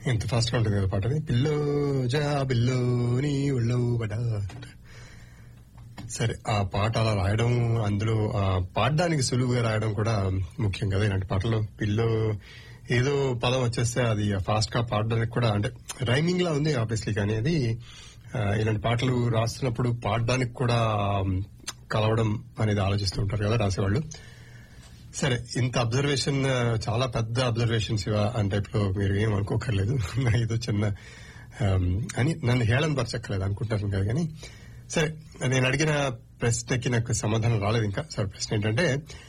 ఎంత ఫాస్ట్ గా ఉంటుంది కదా పాట అది పిల్లో జా బిల్లో నీ ఒళ్ళో బడా సరే ఆ పాట అలా రాయడం అందులో ఆ పాడడానికి సులువుగా రాయడం కూడా ముఖ్యం కదా ఇలాంటి పాటలు పిల్లో ఏదో పదం వచ్చేస్తే అది ఫాస్ట్ గా పాడడానికి కూడా అంటే రైమింగ్ లా ఉంది ఆబ్వియస్లీ కానీ అది ఆ, ఇలాంటి పాటలు రాస్తున్నప్పుడు పాడడానికి కూడా ఉమ్, కలవడం అనేది ఆలోచిస్తూ ఉంటారు కదా రాసేవాళ్ళు సరే ఇంత అబ్జర్వేషన్ చాలా పెద్ద అబ్జర్వేషన్స్ అంటే ఇప్పుడు మీరు ఏం అనుకోకర్లేదు ఏదో చిన్న ఆమ్, అని నన్ను హేళన పరచక్కర్లేదు అనుకుంటారు కదా కానీ సరే నేను అడిగిన ప్రశ్నకి నాకు సమాధానం రాలేదు ఇంకా సరే ప్రశ్న ఏంటంటే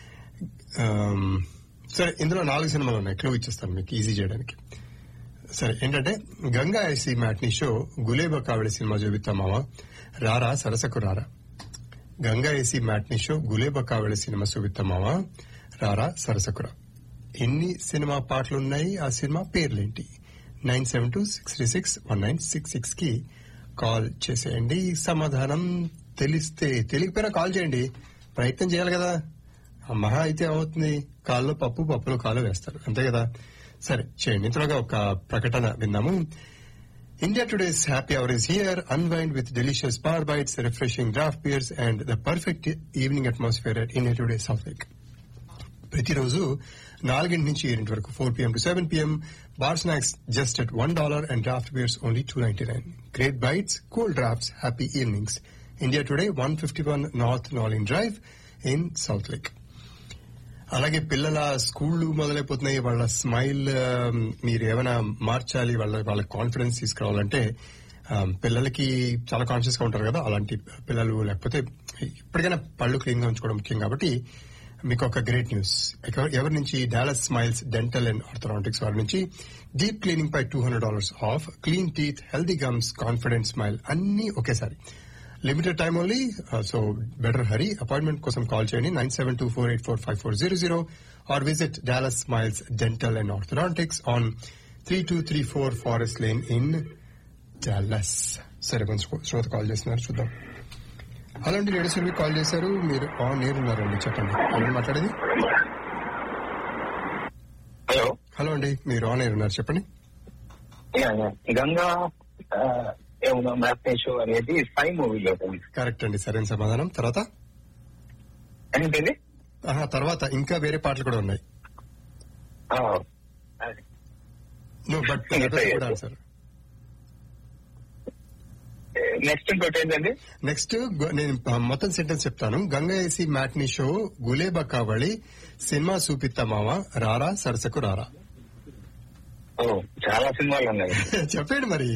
ఆమ్, సరే ఇందులో నాలుగు సినిమాలు ఉన్నాయి క్లూ ఇచ్చేస్తాను మీకు ఈజీ చేయడానికి సరే ఏంటంటే Ganga AC matinee show Gulebakavali cinema చూపిస్తామావా రారా సరసకు రారా Ganga AC matinee show Gulebakavali cinema చూపిస్తామావా రారా సరసకురా ఎన్ని సినిమా పాటలు ఉన్నాయి ఆ సినిమా పేర్లేంటి nine seven two six three six one nine six six కి కాల్ చేసేయండి సమాధానం తెలిస్తే తెలియకపోయినా కాల్ చేయండి ప్రయత్నం చేయాలి కదా ఆ మహా అయితే ఏమవుతుంది కాల్లో పప్పు పప్పులో కాలు వేస్తారు అంతే కదా సరే చేయండి ఇంతలోగా ఒక ప్రకటన విన్నాము India Today's happy hour is here. Unwind with delicious bar bites, refreshing draft beers, and the perfect evening atmosphere at India Today's South Lake. ప్రతిరోజు నాలుగింటి నుంచి ఏడింటి వరకు four P M to seven P M bar snacks just at one dollar and draft beers only two ninety nine great bites cool drafts happy evenings India Today one fifty one north Nolen drive in Southlake అలాగే పిల్లల స్కూళ్లు మొదలైపోతున్నాయి వాళ్ళ smile ఆ, మీరు ఏమైనా మార్చాలి వాళ్ళ వాళ్ళ confidence తీసుకురావాలంటే ఆ, పిల్లలకి చాలా కాన్షియస్ గా ఉంటారు కదా అలాంటి పిల్లలు లేకపోతే ఇప్పటికైనా పళ్ళు క్లీన్ గా ఉంచుకోవడం ముఖ్యం కాబట్టి మీకు ఒక గ్రేట్ న్యూస్ ఎవ- ఎవరి నుంచి Dallas smiles dental and orthodontics వారి నుంచి డీప్ క్లీనింగ్ పై two hundred dollars off clean teeth healthy gums confident smile అన్ని ఒకేసారి limited time only so better hurry appointment కోసం కాల్ చేయండి nine seven two four eight four five four zero zero or visit Dallas smiles dental and orthodontics on three two three four forest lane in Dallas సరే కొంచెం శ్రోత call చేస్తున్నారు చూద్దాం hello అండి ladies మీకు call చేశారు మీరు ఆన్ ఎయిర్ ఉన్నారండి చెప్పండి ఎవరు మాట్లాడేది హలో హలో అండి మీరు ఆన్ ఎయిర్ ఉన్నారు చెప్పండి యా, యా. గంగా ఆ, ఏమన్నా మ్యాథ్నే షో అనేది స్పై మూవీలో ఉంది కరెక్ట్ అండి సరైన సమాధానం తర్వాత ఏంటండి ఆహా తర్వాత ఇంకా వేరే పాటలు కూడా ఉన్నాయి ఆ, అది. నో బట్ కూడా ఆన్సర్ నెక్స్ట్ ఇంకోటి ఏంటండి నెక్స్ట్ గు- నేను ప- మొత్తం సెంటెన్స్ చెప్తాను Ganga AC matinee show Gulebakavali cinema సూపిత్త మామ రారా సరసకు రారా ఓ చాలా సినిమాలు ఉన్నాయి చెప్పండి మరి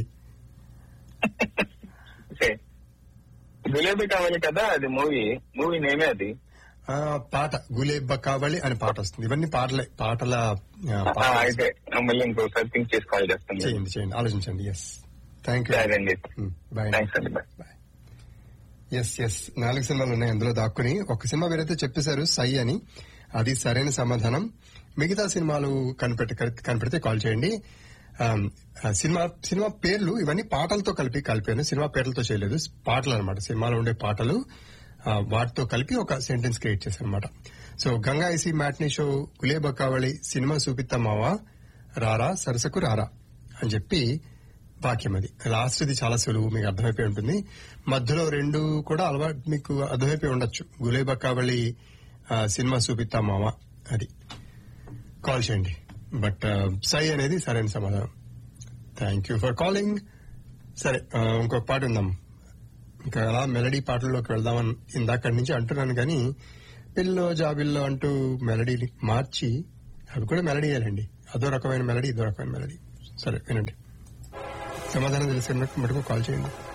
ఓకే. గులాబీ కావాలి కదా అది మూవీ మూవీ నేమే అది ఆ, పాట గులేబా కావళి అని పాట వస్తుంది ఇవన్నీ పాటలే పాటల ఆ, ఆ, పాటలు. అయితే మళ్ళీ ఇంకోసారి థింక్ చేసి కాల్ చేస్తాను చేయండి చేయండి ఆలోచించండి ఎస్ థ్యాంక్ యూ సరే అండి బాయ్ థ్యాంక్స్ అండి బాయ్ ఎస్ ఎస్ నాలుగు సినిమాలు ఉన్నాయి అందులో దాక్కుని ఒక సినిమా వేరైతే చెప్పేశారు సై అని అది సరైన సమాధానం మిగతా సినిమాలు కనిపెట్టి కనిపెడితే కాల్ చేయండి ఆమ్, ఆ సినిమా సినిమా పేర్లు ఇవన్నీ పాటలతో కలిపి కలిపాను సినిమా పేర్లతో చేయలేదు పాటలు అనమాట సినిమాలో ఉండే పాటలు ఆ, వాటితో కలిపి ఒక సెంటెన్స్ క్రియేట్ చేశాను అనమాట so Ganga AC matinee show Gulebakavali cinema చూపిత్తా మావా రారా సరసకు రారా అని చెప్పి వాక్యం అది లాస్ట్ ఇది చాలా సులువు మీకు అర్థమైపోయి ఉంటుంది మధ్యలో రెండు కూడా అలవాటు మీకు అర్థమైపోయి ఉండొచ్చు గులేబా కావళి ఆ, సినిమా చూపిత్తా మామ అది కాల్ చేయండి బట్ సై అనేది సరైన సమాధానం థ్యాంక్ యూ ఫర్ కాలింగ్ సరే ఆ, ఇంకొక పాట ఉందాం ఇంకా అలా మెలడీ పాటల్లోకి వెళ్దామని ఇందాక నుంచి అంటున్నాను కానీ పిల్లో జాబిల్లో అంటూ మెలడీని మార్చి అవి కూడా మెలడీ వేయాలండి అదో రకమైన మెలడీ ఇదో రకమైన మెలడీ సరే వినండి సమాధానం తెలిసినట్టు మటుకు కాల్ చేయండి